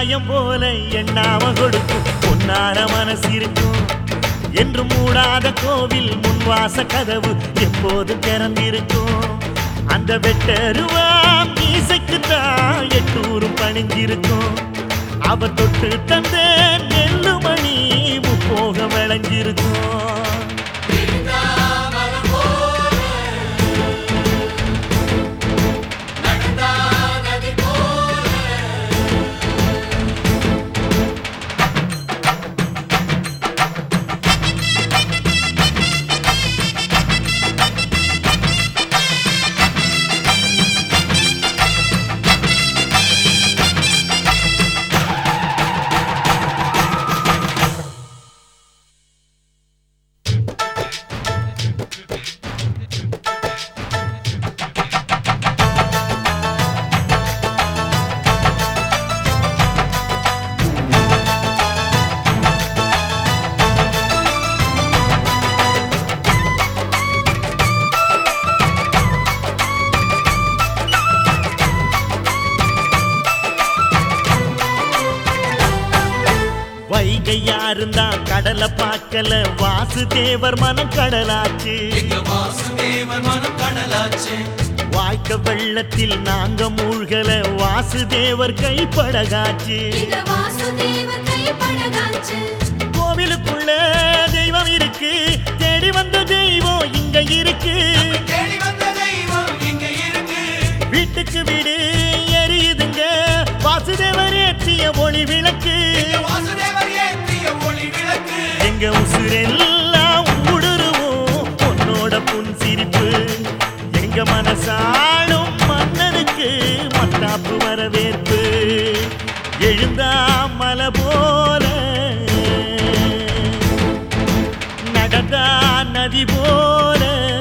ஆகாயம் போல எண்ணாம கொடுக்கும் பொன்னார மனசு இருக்கும் என்று மூடாத கோவில் முன்வாச கதவு எப்போது திறந்திருக்கும் அந்த வெட்டருவாம் மீசைக்கு தான் எட்டூரும் பணிஞ்சிருக்கும் அவ தொட்டு தந்த நெல்லு மணி முப்போக விளைஞ்சிருக்கும் வைகையா இருந்தா கடலை பார்க்கல வாசுதேவர் மனம் கடலாச்சு எங்க வாசுதேவன் மனம் கடலாச்சே வாய்க்க வெள்ளத்தில் நாங்க மூழ்கல வாசுதேவர் கைப்படகாச்சு இந்த வாசுதேவர் கைப்படகாச்சு கோவிலுக்குள்ள தெய்வம் இருக்கு தேடி வந்த தெய்வம் இங்க இருக்கு தேடி வந்த தெய்வம் இங்க இருக்கு வீட்டுக்கு வீடு எரியுதுங்க வாசுதேவர் ஏற்றிய ஒளி விளக்கு எங்க வாசுதேவர் ஏற்றிய ஒளி விளக்கு எங்க உசுரெல்லாம் ஊடுருவோம் உன்னோட புன் சிரிப்பு எங்க மனசாளும் மன்னனுக்கு மத்தாப்பு வரவேற்பு எழுந்தா மலை போல நடந்தா நதி போல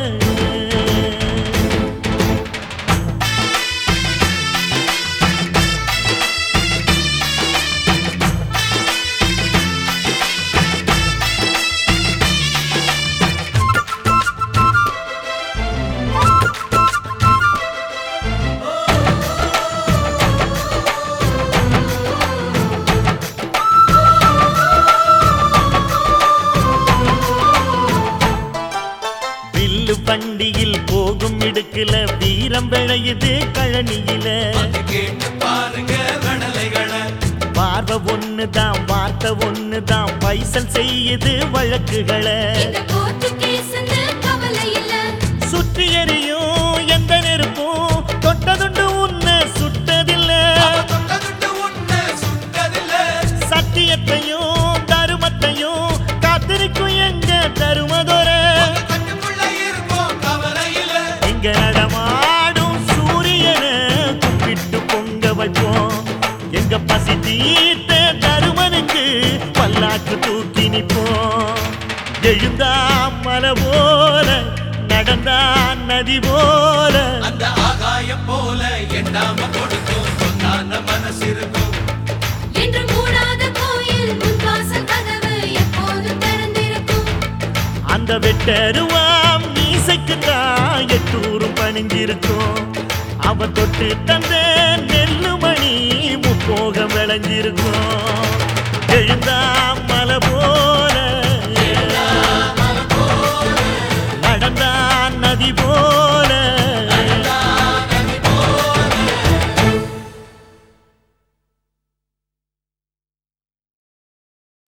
வில்லு வண்டியில் போகும் இடுக்குல வீரம் விளையுது கழனியில வந்து கேட்டு பாருங்க கடலைகளை பார்வை ஒண்ணுதான் வார்த்தை ஒண்ணுதான் பைசல் செய்யுது வழக்குகளை இந்த கோர்ட்டு கேஸ்னு கவலை இல்ல சுற்றி எறியும் எந்த நெருப்பும் தொட்டதுண்டு உன்னை சுட்டதில்ல அவ தொட்டதுண்டு உன்னை சுட்டதில்ல சத்தியத்தையும் தருமத்தையும் காத்திருக்கும் எங்க தருமதொர உங்க கட்டுக்குள்ள இருப்போம் கவலை இல்ல இங்க நடமாடும் சூரியனை கும்பிட்டு பொங்க வைப்போம் எங்க பசி தீர்த்த தருமனுக்கு பல்லாக்கு தூக்கி நிப்போம் எழுந்தா மலை போல நடந்தா நதி போல அந்த ஆகாயம் போல எண்ணாம கொடுக்கும் பொன்னான மனசு இருக்கும் என்று மூடாத கோயில் முன்வாசல் கதவு எப்போதும் திறந்திருக்கும் அந்த வெட்டருவாம் மீசைக்கு தான் எட்டூரும் பணிஞ்சிருக்கும் அவ தொட்டு தந்த நெல்லு மணி முப்போகம் விளைஞ்சிருக்கும் எழுந்தாம்